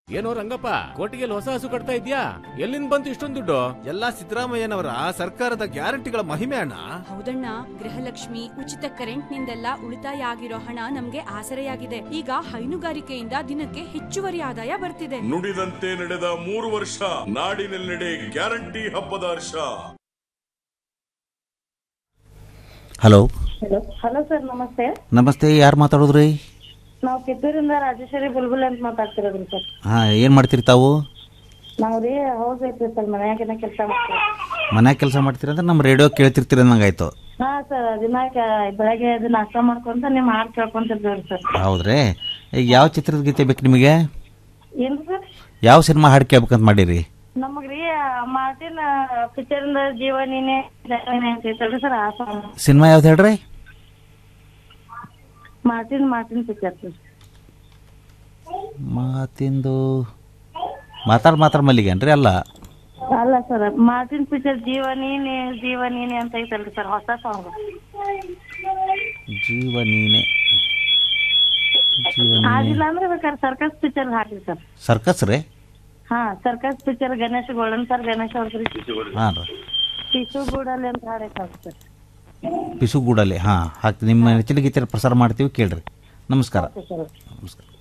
ಏನೋ ರಂಗಪ್ಪ ಕೋಟಿಗೆ ಹೊಸ ಹಸು ಕಟ್ತಾ ಇದ್ಯಾ ಎಲ್ಲಿಂದ ಬಂತು ಇಷ್ಟೊಂದು ದುಡ್ಡು ಎಲ್ಲ ಸಿದ್ದರಾಮಯ್ಯನವರ ಸರ್ಕಾರದ ಗ್ಯಾರಂಟಿಗಳ ಮಹಿಮೆ ಅಣ್ಣ ಹೌದಣ್ಣ ಗೃಹಲಕ್ಷ್ಮಿ ಉಚಿತ ಕರೆಂಟ್ ನಿಂದೆಲ್ಲ ಉಳಿತಾಯ ಆಗಿರೋ ಹಣ ನಮ್ಗೆ ಆಸರೆಯಾಗಿದೆ ಈಗ ಹೈನುಗಾರಿಕೆಯಿಂದ ದಿನಕ್ಕೆ ಹೆಚ್ಚುವರಿ ಆದಾಯ ಬರ್ತಿದೆ ನುಡಿದಂತೆ ನಡೆದ ಮೂರು ವರ್ಷ ನಾಡಿನೆಲ್ಲೆಡೆ ಗ್ಯಾರಂಟಿ ಹಬ್ಬದ ಹರ್ಷ ಹಲೋ ಹಲೋ ಹಲೋ ಸರ್ ನಮಸ್ತೆ ನಮಸ್ತೆ ಯಾರು ಮಾತಾಡೋದ್ರಿ ನಾವು ಕಿತ್ತೂರಿಂದ ರಾಜೇಶ್ವರಿ ಬುಲ್ಬುಲ್ ಅಂತ ಮಾತಾಡ್ತಿರೋದ್ರಿ ಸರ್ ಹಾಂ ಏನು ಮಾಡ್ತೀರಿ ತಾವು ನಾವು ರೀ ಹೌಸ್ ಐತ್ರಿ ಸರ್ ಮನ್ಯಾಗಿನ ಕೆಲಸ ಮಾಡ್ತೀವಿ ಮನ್ಯಾಗ ಕೆಲಸ ಮಾಡ್ತೀರಿ ಅಂದ್ರೆ ನಮ್ಮ ರೇಡಿಯೋ ಕೇಳ್ತಿರ್ತೀರಿ ಅನ್ನಂಗಾಯ್ತು ಹಾ ಸರ್ ದಿನ ಕ- ಬೆಳಗ್ಗೆ ಎದ್ದು ನಾಷ್ಟ ಮಾಡ್ಕೊಂತ ನಿಮ್ ಹಾಡ್ ಕೇಳ್ಕೊಂತಿರ್ತೀವಿ ಸರ್ ಹೌದ್ರಿ ಈಗ ಯಾವ ಚಿತ್ರದ ಗೀತೆ ಬೇಕು ನಿಮಗೆ ಏನ್ರಿ ಸರ್ ಯಾವ ಸಿನಿಮಾ ಹಾಡು ಕೇಳ್ಬೇಕಂತ ಮಾಡೀರಿ ನಮಗ್ರಿ ಮಾರ್ಟಿನ್ ಪಿಕ್ಚರ್ ಇಂದ ಜೀವ ನೀನೆ ಜೀವನೇ ಅಂತ ಐತಲ್ರಿ ಸರ್ ಆ ಸಾಂಗ್ ಸಿನಿಮಾ ಯಾವ್ದು ಹೇಳ್ರಿ ಮಾರ್ಟಿನ್ ಮಾರ್ಟಿನ್ ಪಿಕ್ಚರ್ ಸರ್ ಮಾತಿಂದು ಮಾತಾಡ್ ಮಾತಾಡ್ ಮಲ್ಲಿಗೇನ್ರಿ ಅಲ್ಲ ಅಲ್ಲ ಸರ್ ಮಾರ್ಟಿನ್ ಪಿಕ್ಚರ್ ಜೀವ ನೀನೆ ಜೀವ ನೀನೆ ಅಂತ ಐತಲ್ರಿ ಸರ್ ಹೊಸ ಸಾಂಗ್ ಜೀವ ನೀನೆ ಜೀವ ನೀನೆ ಆಗಿಲ್ಲ ಅಂದ್ರೆ ಬೇಕಾದ್ರೆ ಸರ್ಕಸ್ ಪಿಕ್ಚರ್ ಹಾಕಿ ಸರ್ ಸರ್ಕಸ್ ರೀ ಹಾ circus picture Ganesh golden sir Ganesh ಅವ್ರದ್ರಿ ಹಾಂ ರೀ ಟಿಸು ಗೂಡಲ್ಲಿ ಅಂತ ಹಾಡೈತೆ ಸರ್ ಪಿಸುಗೂಡಲ್ಲಿ ಹಾಂ ಹಾಕ್ತೀವಿ ನಿಮ್ಮ ನೆಚ್ಚಿನ ಗೀತೆ ಪ್ರಸಾರ ಮಾಡ್ತೀವಿ ಕೇಳ್ರಿ ನಮಸ್ಕಾರ ಸರ್ ನಮಸ್ಕಾರ